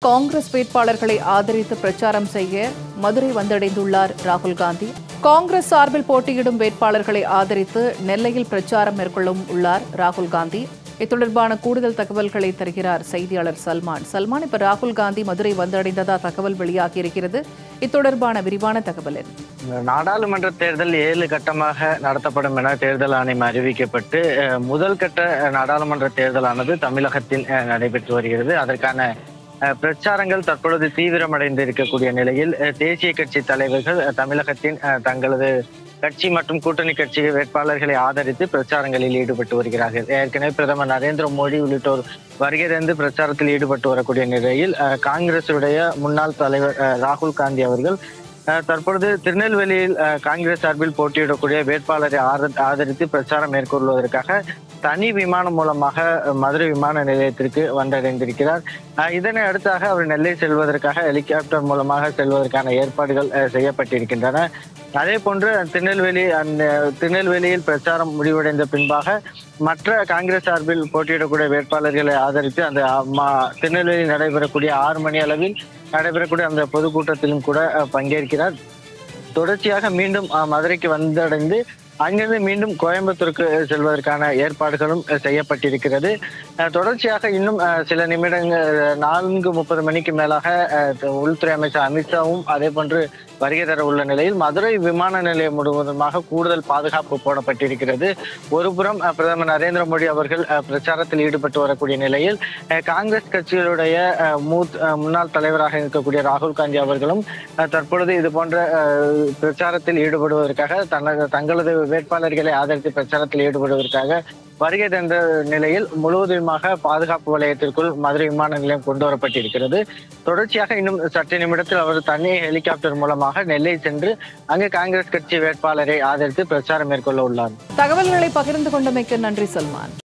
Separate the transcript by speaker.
Speaker 1: காங்கிரஸ் வேட்பாளர்களை ஆதரித்து பிரச்சாரம் செய்ய மதுரை வந்தடைந்துள்ளார் ராகுல் காந்தி காங்கிரஸ் சார்பில் போட்டியிடும் வேட்பாளர்களை ஆதரித்து நெல்லையில் பிரச்சாரம் மேற்கொள்ளும் உள்ளார் ராகுல் காந்தி இது தொடர்பான கூடுதல் தகவல்களை தருகிறார் செய்தியாளர் சல்மான் சல்மான் இப்ப ராகுல் காந்தி மதுரை வந்தடைந்ததா தகவல் வெளியாகியிருக்கிறது இது தொடர்பான விரிவான தகவல் என்ன
Speaker 2: இந்த நாடாளுமன்ற தேர்தல் ஏழு கட்டமாக நடத்தப்படும் என தேர்தல் ஆணையம் அறிவிக்கப்பட்டு அஹ், முதல் கட்ட அஹ், நாடாளுமன்ற தேர்தலானது தமிழகத்தில் அஹ், நடைபெற்று வருகிறது அதற்கான அஹ், பிரச்சாரங்கள் தற்பொழுது தீவிரமடைந்து இருக்கக்கூடிய நிலையில் அஹ், தேசிய கட்சி தலைவர்கள் அஹ், தமிழகத்தின் அஹ், தங்களது கட்சி மற்றும் கூட்டணி கட்சி வேட்பாளர்களை ஆதரித்து பிரச்சாரங்களில் ஈடுபட்டு வருகிறார்கள் ஏற்கனவே பிரதமர் நரேந்திர மோடி உள்ளிட்டோர் வருகை தந்து பிரச்சாரத்தில் ஈடுபட்டு வரக்கூடிய நிலையில் அஹ், காங்கிரசுடைய முன்னாள் தலைவர் அஹ், ராகுல் காந்தி அவர்கள் அஹ் தற்பொழுது திருநெல்வேலியில் அஹ், காங்கிரஸ் சார்பில் போட்டியிடக்கூடிய வேட்பாளரை ஆர- ஆதரித்து பிரச்சாரம் மேற்கொள்வதற்காக தனி விமானம் மூலமாக அஹ், மதுரை விமான நிலையத்திற்கு வந்தடைந்திருக்கிறார் அஹ், இதனை அடுத்தாக அவர் நெல்லை செல்வதற்காக ஹெலிகாப்டர் மூலமாக செல்வதற்கான ஏற்பாடுகள் அஹ், செய்யப்பட்டிருக்கின்றன அதே போன்று திருநெல்வேலி அந்த திருநெல்வேலியில் பிரச்சாரம் முடிவடைந்த பின்பாக மற்ற காங்கிரஸ் சார்பில் போட்டியிடக்கூடிய வேட்பாளர்களை ஆதரித்து அந்த அம்மா திருநெல்வேலியில் நடைபெறக்கூடிய ஆறு மணி அளவில் நடைபெறக்கூடிய அந்த பொதுக்கூட்டத்திலும் கூட அஹ், பங்கேற்கிறார் தொடர்ச்சியாக மீண்டும் அஹ், மதுரைக்கு வந்தடைந்து அங்கிருந்து மீண்டும் கோயம்புத்தூருக்கு செல்வதற்கான ஏற்பாடுகளும் அஹ், செய்யப்பட்டிருக்கிறது அஹ், தொடர்ச்சியாக இன்னும் அஹ், சில நிமிடங்கள் அஹ், நான்கு முப்பது மணிக்கு மேலாக அஹ், உள்துறை அமைச்சர் அமித்ஷாவும் அதே போன்று வருகை தர உள்ள நிலையில் மதுரை விமான நிலையம் முழுவதுமாக கூடுதல் பாதுகாப்பு போடப்பட்டிருக்கிறது ஒருபுறம் அஹ், பிரதமர் நரேந்திர மோடி அவர்கள் அஹ், பிரச்சாரத்தில் ஈடுபட்டு வரக்கூடிய நிலையில் அஹ், காங்கிரஸ் கட்சிகளுடைய அஹ், மூத் அஹ், முன்னாள் தலைவராக இருக்கக்கூடிய ராகுல் காந்தி அவர்களும் அஹ், தற்பொழுது இது போன்ற அஹ், பிரச்சாரத்தில் ஈடுபடுவதற்காக தனது தங்களது வேட்பாளர்களை ஆதரித்து பிரச்சாரத்தில் ஈடுபடுவதற்காக வருகை தந்த நிலையில் முழுவதுமாக பாதுகாப்பு வலயத்திற்குள் மதுரை விமான நிலையம் கொண்டு வரப்பட்டிருக்கிறது தொடர்ச்சியாக இன்னும் சற்று நிமிடத்தில் அவர் தனி ஹெலிகாப்டர் மூலமாக நெல்லை சென்று அங்கு காங்கிரஸ் கட்சி வேட்பாளரை ஆதரித்து பிரச்சாரம் மேற்கொள்ள உள்ளார்
Speaker 1: தகவல்களை பகிர்ந்து கொண்டமைக்கு நன்றி சல்மான்